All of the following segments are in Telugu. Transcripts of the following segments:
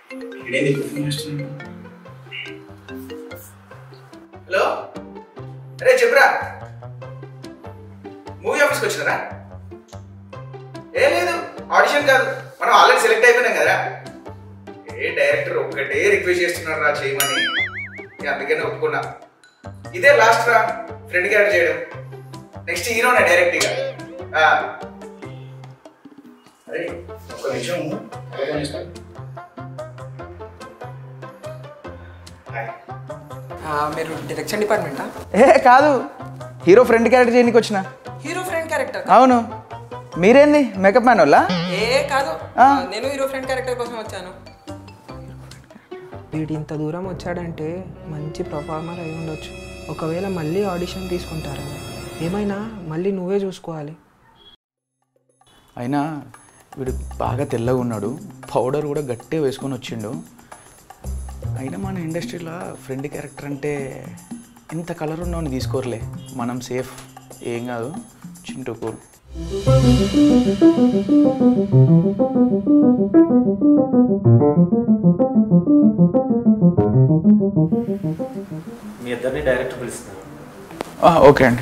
ఇదేంది ఇప్పుడు ఫోన్ చేస్తున్నాడు హలో అరే చెప్పురా మూవీ ఆఫీస్కి వచ్చినారా ఏ లేదు ఆడిషన్ కాదు మనం ఆల్రెడీ సెలెక్ట్ అయిపోయినాం కదా ఏ డైరెక్టర్ ఒక్కటే రిక్వెస్ట్ చేస్తున్నాడు రా చేయమని ఇక అందుకని ఒప్పుకున్నా ఇదే లాస్ట్ రా ఫ్రెండ్ క్యారెక్టర్ చేయడం నెక్స్ట్ హీరోనే డైరెక్ట్ ఇక ఆ. అరే ఒక్క నిమిషం ఎలా ఫోన్ చేస్తాను హాయ్ మీరు డైరెక్షన్ డిపార్ట్మెంటా ఏ కాదు హీరో ఫ్రెండ్ క్యారెక్టర్ చేయడానికి వచ్చిన హీరో ఫ్రెండ్ క్యారెక్టర్ అవును మీరేంది మేకప్ మ్యాన్ వాళ్ళ ఏ కాదు ఆ. నేను హీరో ఫ్రెండ్ క్యారెక్టర్ కోసం వచ్చాను వీడు ఇంత దూరం వచ్చాడంటే మంచి పర్ఫార్మర్ అయి ఉండొచ్చు ఒకవేళ మళ్ళీ ఆడిషన్ తీసుకుంటారా ఏమైనా మళ్ళీ నువ్వే చూసుకోవాలి అయినా వీడు బాగా తెల్లగా ఉన్నాడు పౌడర్ కూడా గట్టిగా వేసుకొని వచ్చిండు అయినా మన ఇండస్ట్రీలో ఫ్రెండ్ క్యారెక్టర్ అంటే ఇంత కలర్ ఉన్నవని తీసుకోరలే మనం సేఫ్ ఏం కాదు చింటూ కూల్ మీ ఇద్దరిని డైరెక్ట్ పిలుస్తున్నారు ఓకే అండి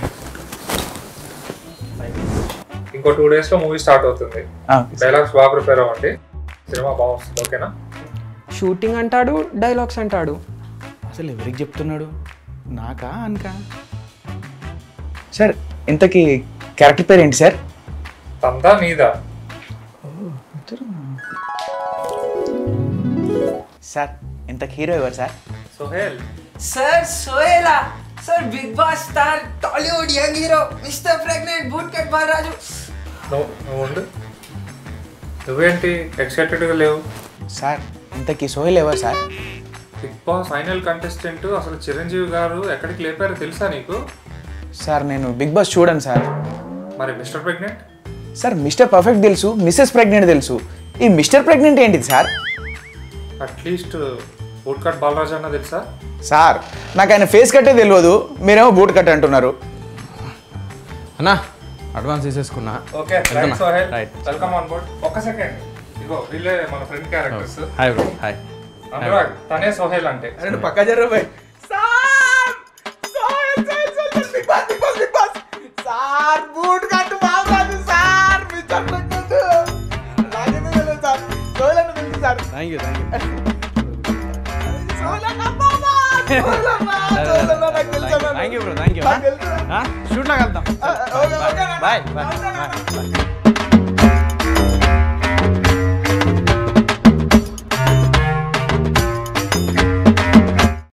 ఇంకో టూ డేస్ లో మూవీ స్టార్ట్ అవుతుంది ఆ, డైలాగ్స్ బాగా ప్రిపేర్ అవ్వండి సినిమా బాగుంటుంది ఓకేనా షూటింగ్ అంటాడు డైలాగ్స్ అంటాడు అసలు ఎవరికి చెప్తున్నాడు నాకా అనకా సార్ ఇంతకీ క్యారెక్టర్ పేరు ఏంటి సార్ తందా నీదా సార్ ఇంతకు హీరో ఎవరు సార్ సుహేల్ సార్ సోయేలా sir big boss star Tollywood young hero mister pregnant boot cut Balaraju నువ్వు నువ్వు ఉండు నువ్వేంటి ఎక్సైటెడ్గా లేవు సార్ ఇంతకీ సోహెల్ ఎవరు sir big boss final contestant అసలు చిరంజీవి గారు ఎక్కడికి లేపారో తెలుసా నీకు సార్ నేను బిగ్ బాస్ చూడండి సార్ మరి mister pregnant sir mister perfect తెలుసు మిస్సెస్ ప్రెగ్నెంట్ తెలుసు ఈ మిస్టర్ ప్రెగ్నెంట్ ఏంటిది sir at least boot cut Balaraju అన్న తెలుసా సార్ నాకు ఆయన ఫేస్ కట్టే తెలియదు మీరేమో బూట్ కట్ అంటున్నారు అన్నా అడ్వాన్స్ తీసేసుకున్నా okay right Sohel welcome on board ఒక్క సెకండ్ ఇగో వీళ్ళే మన friend characters hi bro hi Anurag తనే సోహెల్ అంటే రెండు పక్కా జర్ర పోయి sir Sohel, Sohel, Sohel, big boss, big boss, big boss. Sir boot cut Balaraju sir mister pregnant నాకేమీ తెలియదు సార్ సోహెల్ అని తెలుసు sir thank you thank you Sohel అన్న బాబా, సోహెల్ అన్న, సోహెల్ అన్న నాకు తెలుసు అన్న. Thank you bro thank you నాకు తెలుసు. షూట్లోకి వెళ్తాం ఆ, ఓకే, ఓకే అన్న. బాయ్ బాయ్ ఉంటాను అన్న. బాయ్